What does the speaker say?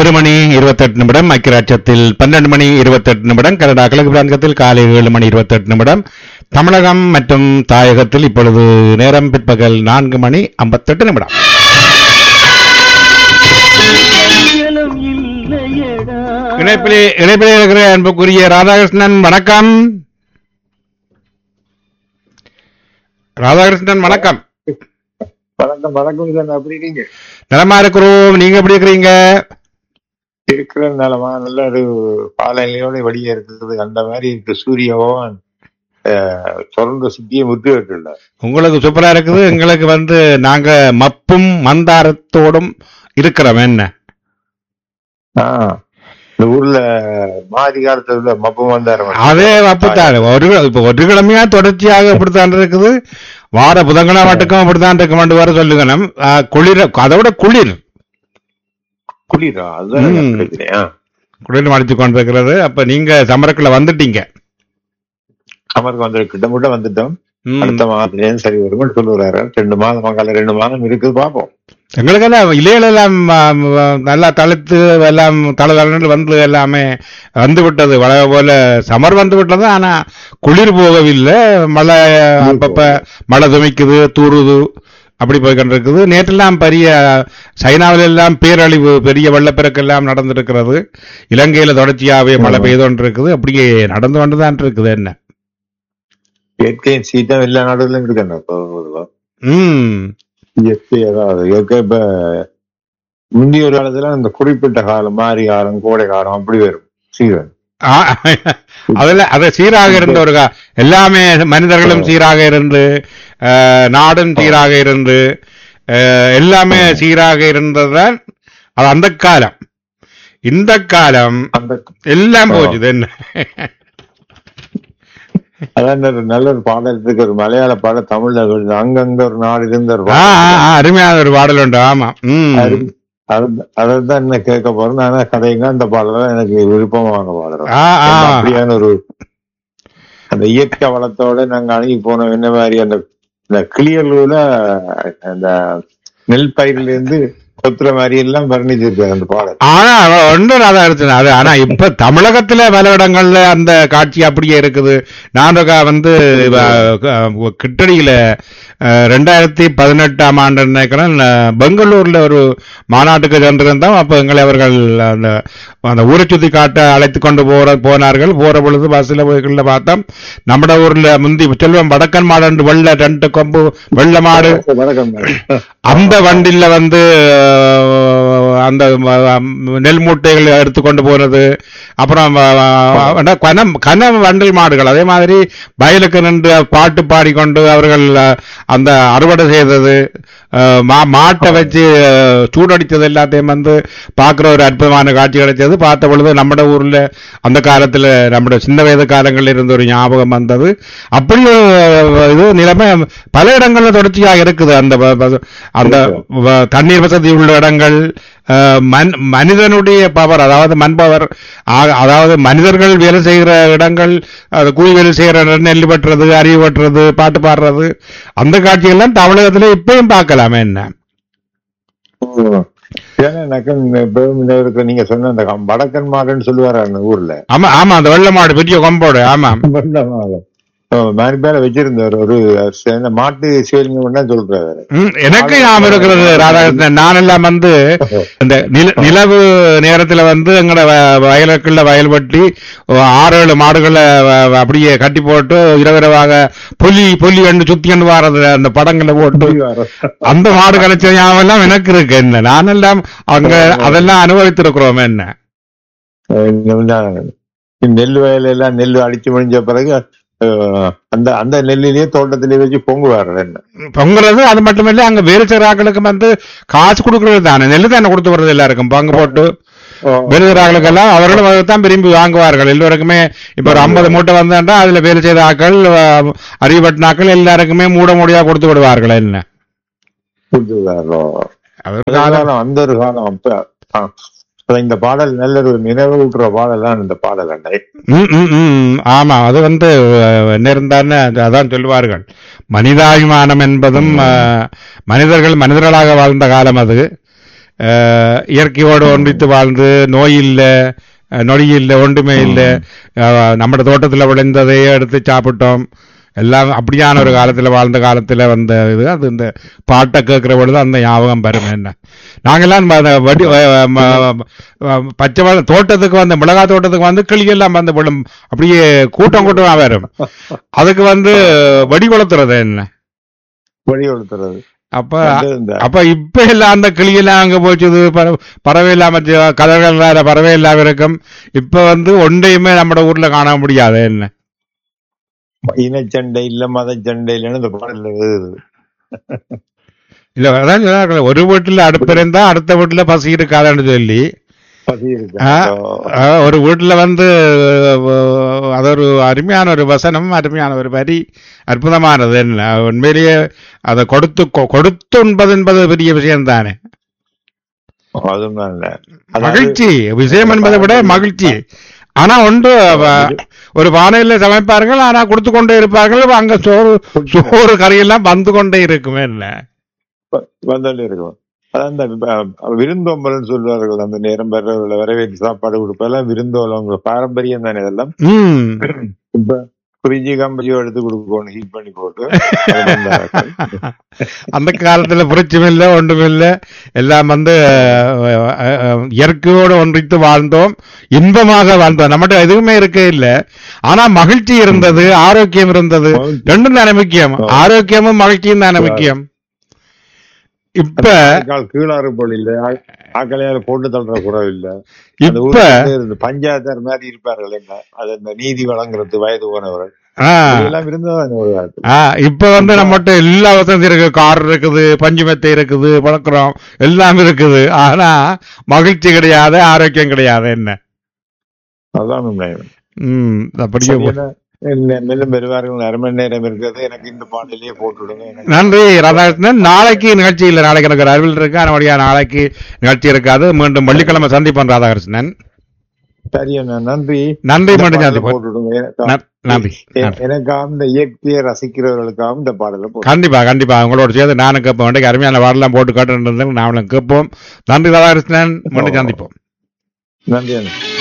ஒரு மணி இருபத்தெட்டு நிமிடம் ஐக்கியராட்சத்தில் பன்னெண்டு மணி இருபத்தெட்டு நிமிடம் கனடா கிழக்கு பிராந்தியத்தில் காலை ஏழு மணி இருபத்தெட்டு நிமிடம் தமிழகம் மற்றும் தாயகத்தில் இப்பொழுது நேரம் பிற்பகல் நான்கு மணி ஐம்பத்தெட்டு நிமிடம் இயலும் இல்லையடா இணைப்பிலே இணைப்பிலே இருக்கிற அன்புக்குரிய ராதாகிருஷ்ணன் வணக்கம் ராதாகிருஷ்ணன் வணக்கம் வணக்கம் வணக்கம் சார் அப்படி நீங்க நலமா இருக்கிறோம் நீங்க எப்படி இருக்கிறீங்க இருக்கிற நிலமா நல்ல ஒரு காலநிலையோட வெளியே இருக்குது அந்த மாதிரி இருக்கு சூரியவும் தொடர்ந்து சுத்தியும் விட்டு விட்டுல உங்களுக்கு சூப்பரா இருக்குது எங்களுக்கு வந்து நாங்க மப்பும் மந்தாரத்தோடும் இருக்கிறோம் என்ன ஆஹ் இந்த ஊர்ல மாதி காலத்துல மப்பம் வந்தாரு அதே அப்படித்தான் ஒரு இப்ப ஒரு கிழமையா தொடர்ச்சியாக அப்படித்தான் இருக்குது வார புதன்கிழமை மட்டுக்கும் அப்படித்தான் இருக்க வர சொல்லுங்க குளிர அதை விட குளிர் குளிரா அதுதான் ம். எனக்கு பிரச்சனையா குளிர் மடித்து கொண்டிருக்கிறது அப்ப நீங்க சமரக்குள்ள வந்துட்டீங்க அமருக்கு வந்து கிட்டமுட்ட வந்துட்டோம் ம். அடுத்த மாதத்துலேயும் சரி வரும்னு சொல்லுறாரு ரெண்டு மாதம் மங்கால ரெண்டு மாதம் இருக்குது பார்ப்போம் எங்களுக்கெல்லாம் இலையில எல்லாம் ஆ, ஆ, நல்லா தழுத்து எல்லாம் தலை தளன்னு வந்து எல்லாமே வந்து விட்டது வள போல சமர் வந்து விட்டது ஆனா குளிர் போகவில்லை மழை அப்பப்ப மழை துமைக்குது தூறுது அப்படி போய் கொண்டிருக்குது நேற்றெல்லாம் பெரிய சைனாவில் எல்லாம் பேரழிவு பெரிய வெள்ளப்பெருக்கு எல்லாம் நடந்திருக்கிறது இலங்கையில தொடர்ச்சியாவே மழை பெய்து கொண்டிருக்குது அப்படியே நடந்து கொண்டுதான் இருக்குது என்ன இயற்கையின் சீட்டம் எல்லா நாடுகளும் இருக்கு ம் இயற்கை அதாவது இயற்கை இப்ப முந்தைய ஒரு காலத்துல இந்த குறிப்பிட்ட காலம் மாரி காலம் கோடை காலம் அப்படி வரும் சீசன் ஆ, அதுல அது சீராக இருந்த ஒரு கா- எல்லாமே மனிதர்களும் சீராக இருந்து அஹ், நாடும் சீராக இருந்து அஹ், எல்லாமே சீராக இருந்ததுதான் அது அந்த காலம் இந்த காலம் அந்த எல்லாம் போச்சுது என்ன அதான் ஒரு நல்ல ஒரு பாடல் இருக்கு ஒரு மலையாள பாடல் தமிழ்ல வருது அங்கங்க ஒரு நாடு இருந்த ஒரு ஆ, ஆ, பாடல் ஆ, அருமையான ஒரு பாடல் உண்டு ஆமா ம் அதான் என்ன கேட்க போறேன் ஆனா கதைங்க அந்த பாடல் தான் எனக்கு விருப்பமான பாடல் ஆ, ஆ. அப்படியான ஒரு அந்த இயற்கை வளத்தோட நாங்க அணுகி போனோம் என்ன மாதிரி அந்த இந்த கிளியலூர்ல அந்த நெல் பயிரில இருந்து கொத்துற மாதிரி எல்லாம் வர்ணிச்சிருக்காரு அந்த பாடல் ஆனா ஒன்று அதான் இருந்துச்சு அது ஆனா இப்ப தமிழகத்துல பல இடங்கள்ல அந்த காட்சி அப்படியே இருக்குது நான் இருக்கா வந்து அஹ், கிட்டடியில அஹ், ரெண்டாயிரத்தி பதினெட்டாம் ஆண்டு நினைக்கிறேன் அஹ், பெங்களூர்ல ஒரு மாநாட்டுக்கு சென்றிருந்தோம் அப்ப எங்களை அவர்கள் அந்த அந்த ஊரை சுத்தி காட்ட அழைத்து கொண்டு போற போனார்கள் போற பொழுது பஸ்ல போய்கள்ல பார்த்தோம் நம்ம ஊர்ல முந்தி செல்வம் வடக்கன் மாடு ரெண்டு வெள்ளை ரெண்டு கொம்பு வெள்ளை மாடு வணக்கம் அந்த வண்டில வந்து அஹ், அந்த ம- நெல் மூட்டைகள் எடுத்துக்கொண்டு போனது அப்புறம் அஹ், என்ன, கன கன வண்டல் மாடுகள் அதே மாதிரி வயலுக்கு நின்று பாட்டு பாடிக்கொண்டு அவர்கள் அஹ், அந்த அறுவடை செய்தது அஹ், மா- மாட்டை வச்சு அஹ், சூடடித்தது எல்லாத்தையும் வந்து பார்க்குற ஒரு அற்புதமான காட்சி கிடைச்சது பார்த்த பொழுது நம்ம ஊர்ல அந்த காலத்துல நம்ம சின்ன வயது காலங்களில் இருந்த ஒரு ஞாபகம் வந்தது அப்படி ஒரு இது நிலைமை பல இடங்கள்ல தொடர்ச்சியாக இருக்குது அந்த ப- ப- அந்த வ- தண்ணீர் வசதி உள்ள இடங்கள் அஹ், மன்- மனிதனுடைய பவர் அதாவது மண் பவர் அதாவது மனிதர்கள் வேலை செய்கிற இடங்கள் அது கூலி வேலை செய்கிற இடம், நெல் வெட்டுறது அறிவு வெட்டுறது பாட்டு பாடுறது அந்த காட்சிகள்லாம் தமிழகத்துல இப்பயும் பார்க்கலாமே என்ன ஏன்னா எனக்கு இப்பவும் இந்த இருக்கு நீங்க சொன்ன அந்த கம்- வடக்கன் மாடுன்னு சொல்லுவாரு அந்த ஊர்ல ஆமா ஆமா அந்த வெள்ளை மாடு பெரிய கொம்போடு ஆமா மாதிரி பேர வச்சிருந்தாரு ஒரு சேர்ந்த மாட்டு சேலிங்க தான் சொல்றாரு ம், எனக்கு ஞாபகம் இருக்கிறது ராதாகிருஷ்ணன் நான் எல்லாம் வந்து இந்த நில- நிலவு நேரத்துல வந்து எங்கட வ- வயலுக்குள்ள வயல் வெட்டி ஆறு ஏழு மாடுகளை வ- வ- அப்படியே கட்டி போட்டு இரவிரவாக பொலி பொலி கண்டு சுத்தி கண்டு வாரது அந்த படங்களை போட்டு அந்த மாடு கிடைச்ச ஞாபகம் எல்லாம் எனக்கு இருக்கு என்ன நானெல்லாம் அங்க அதெல்லாம் அனுபவித்திருக்கிறோம் என்ன நெல் வயல எல்லாம் நெல் அடிச்சு முடிஞ்ச பிறகு அஹ், அந்த அந்த நெல்லிலேயே தோட்டத்திலேயே வச்சு பொங்குவாரு என்ன பொங்குறது அது மட்டுமில்ல அங்க வேறு சில ஆட்களுக்கு வந்து காசு கொடுக்கறது தானே நெல்லு தானே கொடுத்து வர்றது எல்லாருக்கும் பங்கு போட்டு விருதுறார்களுக்கெல்லாம் அவர்களும் தான் விரும்பி வாங்குவார்கள் எல்லோருக்குமே இப்ப ஒரு ஐம்பது மூட்டை வந்தாண்டா அதுல வேலை செய்த ஆக்கள் அஹ், அறிவுபட்டினாக்கள் எல்லாருக்குமே மூட மூடியா கொடுத்து விடுவார்கள் என்ன கொடுத்துருக்காரோ அது ஒரு அந்த காலம். காலம் அந்த ஒரு காலம் அப்ப ஆ. அப்ப இந்த பாடல் நல்ல ஒரு நினைவு ஊட்டுற பாடல் தான் இந்த பாடல் அண்டை ம், ம், ம். ஆமா அது வந்து அஹ், என்ன இருந்தான்னு அது- அதான் சொல்லுவார்கள் மனிதாபிமானம் என்பதும் அஹ், மனிதர்கள் மனிதர்களாக வாழ்ந்த காலம் அது அஹ், இயற்கையோடு ஒன்றித்து வாழ்ந்து நோய் இல்லை அஹ், நொடி இல்லை ஒன்றுமே இல்லை அஹ், நம்ம தோட்டத்தில் விளைந்ததையே எடுத்து சாப்பிட்டோம் எல்லாம் அப்படியான ஒரு காலத்துல வாழ்ந்த காலத்துல வந்த இது அது இந்த பாட்டை கேட்கிற பொழுது அந்த ஞாபகம் வரும் என்ன நாங்கெல்லாம் ம- அந்த வடி அஹ், ம- ம- பச்சை வள- தோட்டத்துக்கு வந்து மிளகா தோட்டத்துக்கு வந்து கிளியெல்லாம் வந்து விழும் அப்படியே கூட்டம் கூட்டமா வரும் அதுக்கு வந்து வடி கொளுத்துறது என்ன வழி கொடுத்துறது அப்ப வந்து இந்த அப்ப இப்ப எல்லாம் அந்த கிளியெல்லாம் அங்க போச்சுது பற- பறவை இல்லாம ஜ- கதர்கள் வேற பறவை இல்லாம இருக்கும் இப்ப வந்து ஒன்றையுமே நம்ம ஊர்ல காண முடியாது என்ன இனச்சண்டை இல்ல மதச்சண்டை இல்லைன்னு இந்த பாடல்ல வருது இல்ல அதான் சொன்னார்கள், ஒரு வீட்டுல அடுப்பு இருந்தா அடுத்த வீட்டுல பசி இருக்காதுன்னு சொல்லி பசி இருக்கு ஆ, So, ஆ, ஒரு வீட்டுல வந்து அஹ், அது ஒரு அருமையான ஒரு வசனம் அருமையான ஒரு வரி அற்புதமானது என்ன உண்மையிலேயே அதை கொடுத்து கொ- கொடுத்து உண்பது என்பது பெரிய விஷயம் தானே அதுவும் தான் இல்ல அதாவது மகிழ்ச்சி விஷயம் என்பதை விட மகிழ்ச்சி ஆனா ஒன்று வ- ஒரு பானையில சமைப்பார்கள் ஆனா கொடுத்து கொண்டே இருப்பார்கள் அங்க சோறு சோறு கறியெல்லாம் வந்து கொண்டே இருக்குமே என்ன வ- வந்துட்டே இருக்கும் அதான் இந்த அஹ், விருந்தோம்பல்னு சொல்லுவார்கள் அந்த நேரம் வர்றவர்களை வரவேற்று சாப்பாடு கொடுப்பெல்லாம் விருந்தோம்பல் பாரம்பரியம் தானே இதெல்லாம் ம் இப்ப குறிஞ்சி கம்பளியோ எடுத்து கொடுக்கணும் ஹீட் பண்ணி போட்டு அது வந்தார்கள். அந்த காலத்துல புரட்சியும் இல்லை ஒன்றும் இல்லை எல்லாம் வந்து அஹ், அஹ், அஹ், இயற்கையோடு ஒன்றித்து வாழ்ந்தோம் இன்பமாக வாழ்ந்தோம் நம்மகிட்ட எதுவுமே இருக்கே இல்லை ஆனா மகிழ்ச்சி இருந்தது ஆரோக்கியம் இருந்தது மகிழ்ச்சி. ரெண்டும் தானே முக்கியம் ஆரோக்கியமும் மகிழ்ச்சியும் தானே முக்கியம் இப்ப ஆட்கள் கீழாறு போல் இல்ல ஆ- ஆக்களையால போட்டு தள்ளுற குறவு இல்ல அந்த இப்ப ஊர்ல இருந்து பஞ்சாயத்தார் மாதிரி இருப்பார்கள் என்ன அது இந்த நீதி வழங்குறது வயது போனவர்கள் ஆ, இதெல்லாம் இருந்ததான் ஒரு காலத்துல ஆ, இப்ப வந்து நம்மகிட்ட எல்லா வசதி இருக்கு கார் இருக்குது பஞ்சுமெத்தை இருக்குது பழக்கிறோம் எல்லாம் இருக்குது ஆனா மகிழ்ச்சி கிடையாது ஆரோக்கியம் கிடையாது என்ன அதான் உண்மை ம் அப்படியே சரி, என்ன, என்ன, மேலும் பெறுவார்கள் அரை மணி நேரம் இருக்கிறது எனக்கு இந்த பாடலையே போட்டுவிடுங்க எனக்கு நன்றி ராதாகிருஷ்ணன் நாளைக்கு நிகழ்ச்சி இல்லை நாளைக்கு எனக்கு ஒரு அறிவில் இருக்கு அதனுடைய நாளைக்கு நிகழ்ச்சி இருக்காது மீண்டும் வெள்ளிக்கிழமை சந்திப்போம் ராதாகிருஷ்ணன் சரி அண்ணா நன்றி நன்றி இந்த மீண்டும் பாடலை சந்திப்போம் போட்டுவிடுங்க எனக்கு- நன்- நன்றி எ- நன்றி. எனக்காக இந்த இயற்கையை ரசிக்கிறவர்களுக்காகவும் இந்த பாடலை போட்டு கண்டிப்பா கண்டிப்பா உங்களோட சேர்ந்து நானும் கேட்போம் இன்றைக்கு அருமையான பாடலாம் போட்டு காட்டு நாமளும் கேட்போம் நன்றி ராதாகிருஷ்ணன் மீண்டும் சந்திப்போம் நன்றி அண்ணா